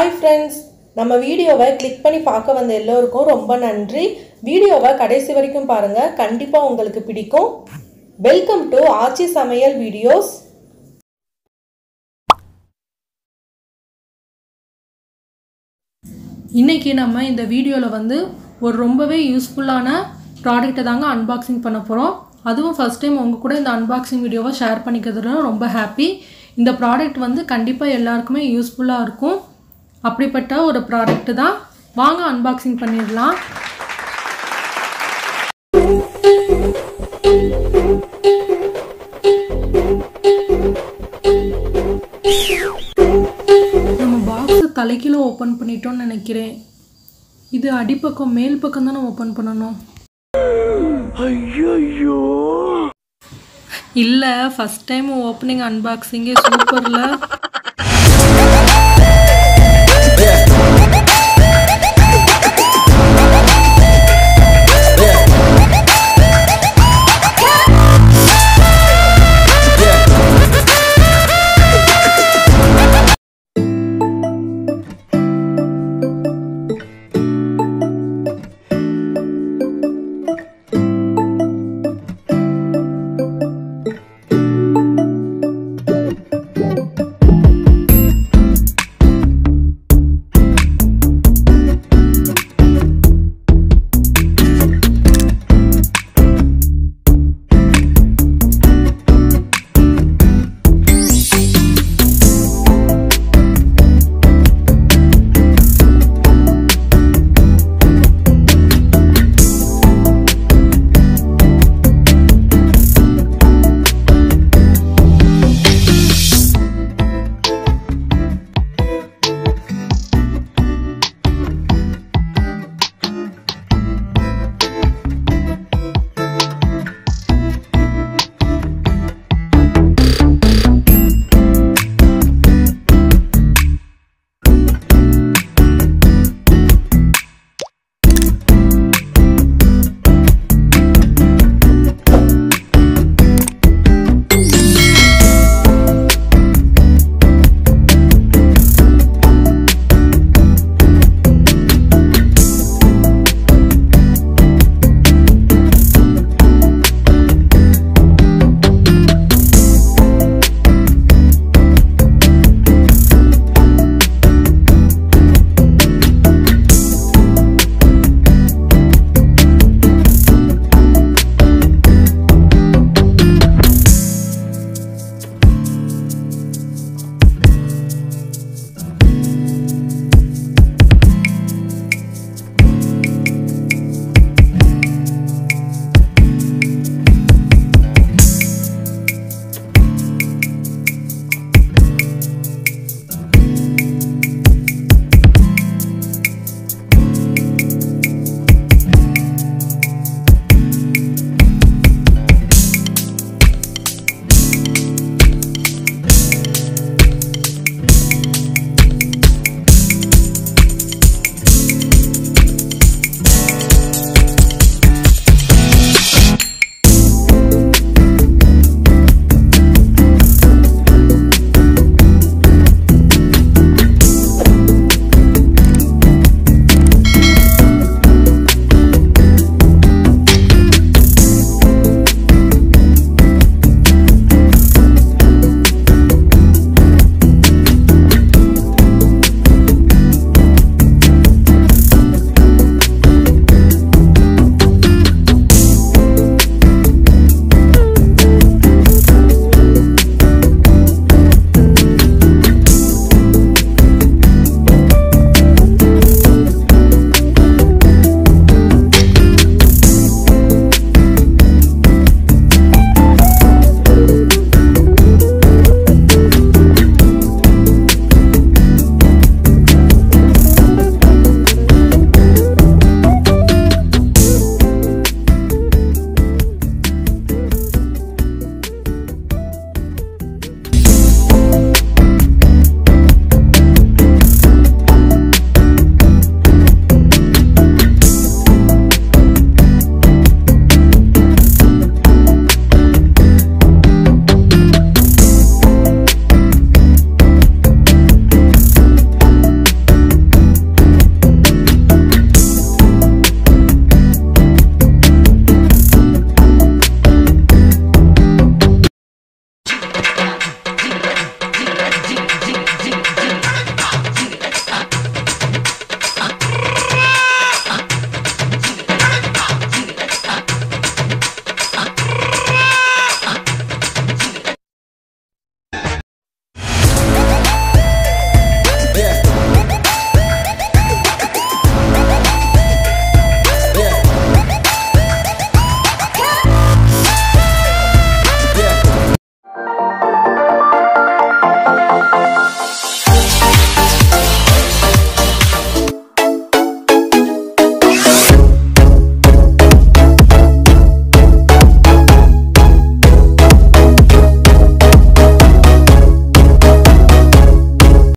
hi friends நம்ம வீடியோவை click பண்ணி பார்க்க வந்த எல்லோருக்கும் ரொம்ப நன்றி வீடியோவை கடைசி வரைக்கும் பாருங்கள் கண்டிப்பாக உங்களுக்கு பிடிக்கும் வெல்கம் டு ஆச்சி சமையல் வீடியோஸ் இன்றைக்கி நம்ம இந்த வீடியோவில் வந்து ஒரு ரொம்பவே யூஸ்ஃபுல்லான ப்ராடக்ட்டை தாங்க அன்பாக்சிங் பண்ண போகிறோம் அதுவும் ஃபஸ்ட் டைம் உங்கள் கூட இந்த அன்பாக்சிங் வீடியோவை ஷேர் பண்ணிக்கிறதுல ரொம்ப ஹாப்பி இந்த ப்ராடக்ட் வந்து கண்டிப்பாக எல்லாருக்குமே யூஸ்ஃபுல்லாக இருக்கும் அப்படிப்பட்ட ஒரு ப்ராடக்ட்டு தான் வாங்க அன்பாக்சிங் பண்ணிடலாம் நம்ம பாக்ஸை தலைக்கீழ ஓப்பன் பண்ணிட்டோம்னு நினைக்கிறேன் இது அடிப்பக்கம் மேல் பக்கம் தானே ஓப்பன் பண்ணணும் இல்லை ஃபஸ்ட் டைம் ஓப்பனிங் அன்பாக்சிங்கே சூப்பரில்